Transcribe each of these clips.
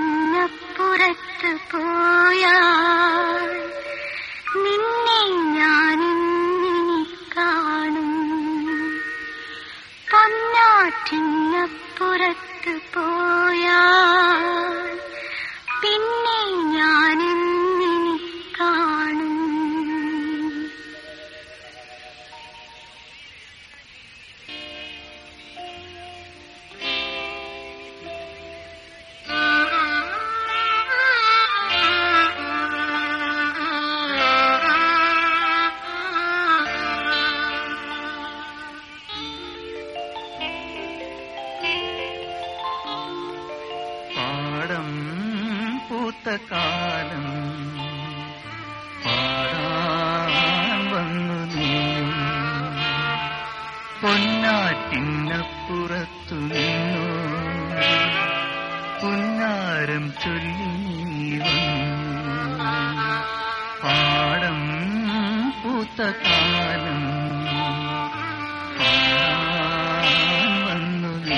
പൊന്നാറ്റിന്നപ്പുറത്ത് പോയാൽ നിന്നെ ഞാൻ ഇന്നിനി കാണും പൊന്നാറ്റിന്നപ്പുറത്ത് പോയാൽ പിന്നെ ഞാൻ ഇന്നിനി കാണും പാടം പൂത്ത കാലം പാടാൻ വന്നു നീയും പൊന്നാറ്റിനപ്പുറത്തു നിന്നു പുന്നാരം ചൊല്ലി നീ വന്നു പാടം പൂത്ത കാലം പാടാൻ വന്നു നീ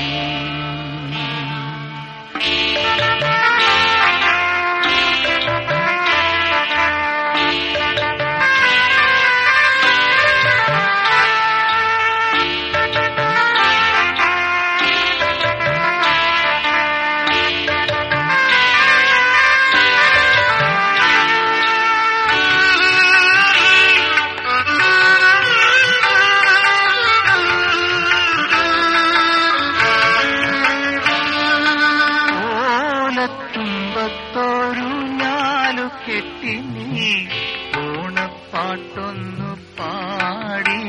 ഓലത്തുമ്പത്തോരു ഞാലു കെട്ടി നീ ഓണപ്പാട്ടൊന്നു പാടി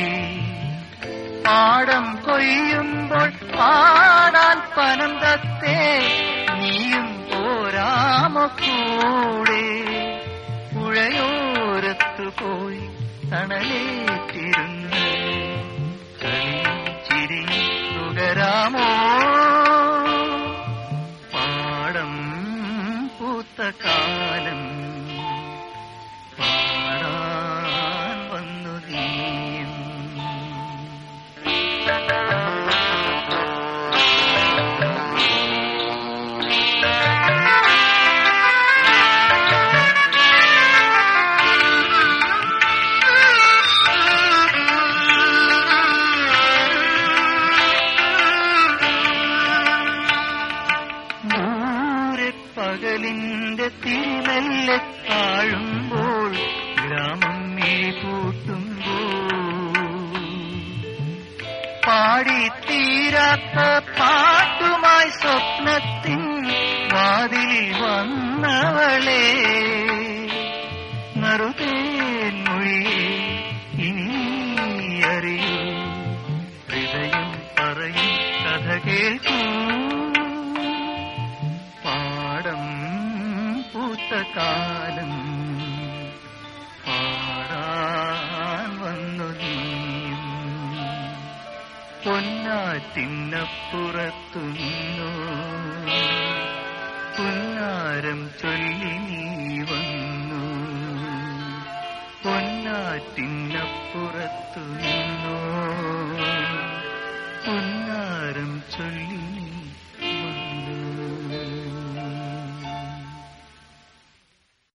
പാടം കൊയ്യുമ്പോൾ പാടാൻ പനം തത്തേ നീയും പോരാമോ കൂടെ പുഴയോരത്തു പോയി തണലേറ്റിരുന്ന് കളിയും ചിരിയും നുകരാമോ പാടം പൂത്ത കാലം പാടാൻ വന്നു നീയും ദൂരെ പകലിന്റെ തിരുനെല്ലെ താഴുമ്പോൾ ഗ്രാമം മിഴിപൂട്ടുമ്പോൾ പാടി തീരാത്ത പാട്ടുമായി സ്വപ്നത്തിൻ വാതിൽ വന്നവളെ നറുതേൻ മൊഴിയെ ഇനി നീ അറിയൂ ഹൃദയം പറയും കഥ കേൾക്കൂ പാടം പൂത്ത കാലം പാടാൻ വന്നു നീയും പൊന്നാറ്റിന്നപ്പുറത്തു നിന്നു പുന്നാരം ചൊല്ലി നീ വന്നു പൊന്നാറ്റിന്നപ്പുറത്തു നിന്നു